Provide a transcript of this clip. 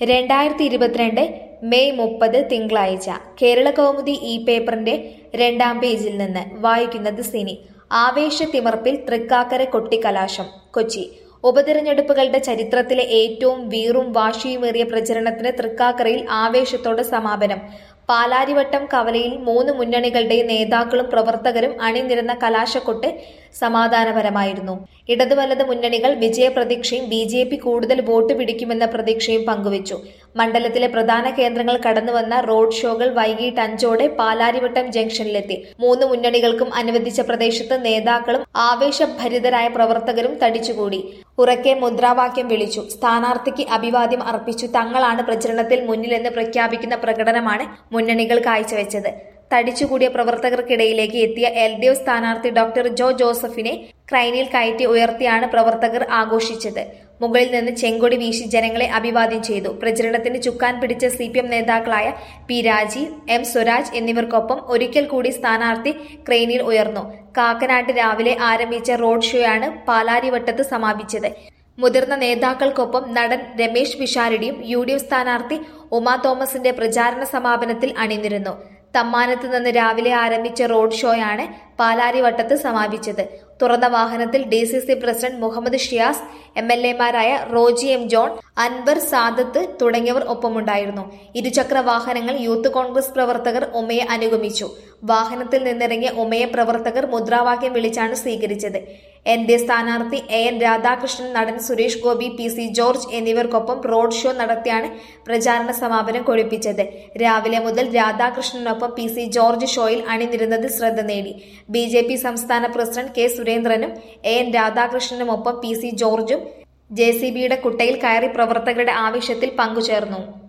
രണ്ടായിരത്തി ഇരുപത്തിരണ്ട് മെയ് മുപ്പത് തിങ്കളാഴ്ച കേരള കൗമുദി ഈ പേപ്പറിന്റെ രണ്ടാം പേജിൽ നിന്ന് വായിക്കുന്നത് സിനി ആവേശത്തിമർപ്പിൽ തൃക്കാക്കര കൊട്ടിക്കലാശം കൊച്ചി ഉപതെരഞ്ഞെടുപ്പുകളുടെ ചരിത്രത്തിലെ ഏറ്റവും വീറും വാശിയുമേറിയ പ്രചരണത്തിന് തൃക്കാക്കരയിൽ ആവേശത്തോടെ സമാപനം പാലാരിവട്ടം കവലയിൽ മൂന്ന് മുന്നണികളുടെ നേതാക്കളും പ്രവർത്തകരും അണിനിരന്ന കലാശക്കൊട്ട് സമാധാനപരമായിരുന്നു ഇടതു വലത് മുന്നണികൾ വിജയപ്രതീക്ഷയും ബി ജെ പി കൂടുതൽ വോട്ട് പിടിക്കുമെന്ന പ്രതീക്ഷയും പങ്കുവച്ചു മണ്ഡലത്തിലെ പ്രധാന കേന്ദ്രങ്ങൾ കടന്നുവന്ന റോഡ് ഷോകൾ വൈകിട്ട് അഞ്ചോടെ പാലാരിവട്ടം ജംഗ്ഷനിലെത്തി മൂന്ന് മുന്നണികൾക്കും അനുവദിച്ച പ്രദേശത്ത് നേതാക്കളും ആവേശഭരിതരായ പ്രവർത്തകരും തടിച്ചുകൂടി ഉറക്കെ മുദ്രാവാക്യം വിളിച്ചു സ്ഥാനാർത്ഥിക്ക് അഭിവാദ്യം അർപ്പിച്ചു തങ്ങളാണ് പ്രചരണത്തിൽ മുന്നിലെന്ന് പ്രഖ്യാപിക്കുന്ന പ്രകടനമാണ് മുന്നണികൾ കാഴ്ചവെച്ചത് തടിച്ചുകൂടിയ പ്രവർത്തകർക്കിടയിലേക്ക് എത്തിയ എൽ ഡി എഫ് സ്ഥാനാർത്ഥി ഡോക്ടർ ജോ ജോസഫിനെ ക്രൈനിൽ കയറ്റി ഉയർത്തിയാണ് പ്രവർത്തകർ ആഘോഷിച്ചത് മുകളിൽ നിന്ന് ചെങ്കൊടി വീശി ജനങ്ങളെ അഭിവാദ്യം ചെയ്തു പ്രചരണത്തിന് ചുക്കാൻ പിടിച്ച സി പി എം നേതാക്കളായ പി രാജീവ് എം സ്വരാജ് എന്നിവർക്കൊപ്പം ഒരിക്കൽ കൂടി സ്ഥാനാർത്ഥി ക്രെയിനിൽ ഉയർന്നു കാക്കനാട്ട് രാവിലെ ആരംഭിച്ച റോഡ് ഷോയാണ് പാലാരിവട്ടത്ത് സമാപിച്ചത് മുതിർന്ന നേതാക്കൾക്കൊപ്പം നടൻ രമേശ് പിഷാരടിയും യു ഡി എഫ് സ്ഥാനാർത്ഥി ഉമാ തോമസിന്റെ പ്രചാരണ സമാപനത്തിൽ അണിനിരുന്നു തമ്മാനത്ത് നിന്ന് രാവിലെ ആരംഭിച്ച റോഡ് ഷോയാണ് പാലാരിവട്ടത്ത് സമാപിച്ചത് തുറന്ന വാഹനത്തിൽ D C C president Muhammad Shiyas M L എമാരായ റോജി എം ജോൺ അൻവർ സാദത്ത് തുടങ്ങിയവർ ഒപ്പമുണ്ടായിരുന്നു ഇരുചക്ര വാഹനങ്ങൾ യൂത്ത് കോൺഗ്രസ് പ്രവർത്തകർ ഉമയെ അനുഗമിച്ചു വാഹനത്തിൽ നിന്നിറങ്ങിയ ഉമയെ പ്രവർത്തകർ മുദ്രാവാക്യം വിളിച്ചാണ് സ്വീകരിച്ചത് എൻ ഡി എ സ്ഥാനാർത്ഥി എ എൻ രാധാകൃഷ്ണൻ നടൻ Suresh Gopi P C George എന്നിവർക്കൊപ്പം റോഡ് ഷോ നടത്തിയാണ് പ്രചാരണ സമാപനം കൊഴിപ്പിച്ചത് രാവിലെ മുതൽ രാധാകൃഷ്ണനൊപ്പം പി സി ജോർജ് ഷോയിൽ അണിനിരുന്നത് ശ്രദ്ധ നേടി ബി ജെ പി സംസ്ഥാന പ്രസിഡന്റ് കെ സുരേന്ദ്രനും എ എൻ രാധാകൃഷ്ണനുമൊപ്പം പി സി ജോർജും ജെ സി ബിയുടെ കുട്ടയിൽ കയറി പ്രവർത്തകരുടെ ആവശ്യത്തിൽ പങ്കുചേർന്നു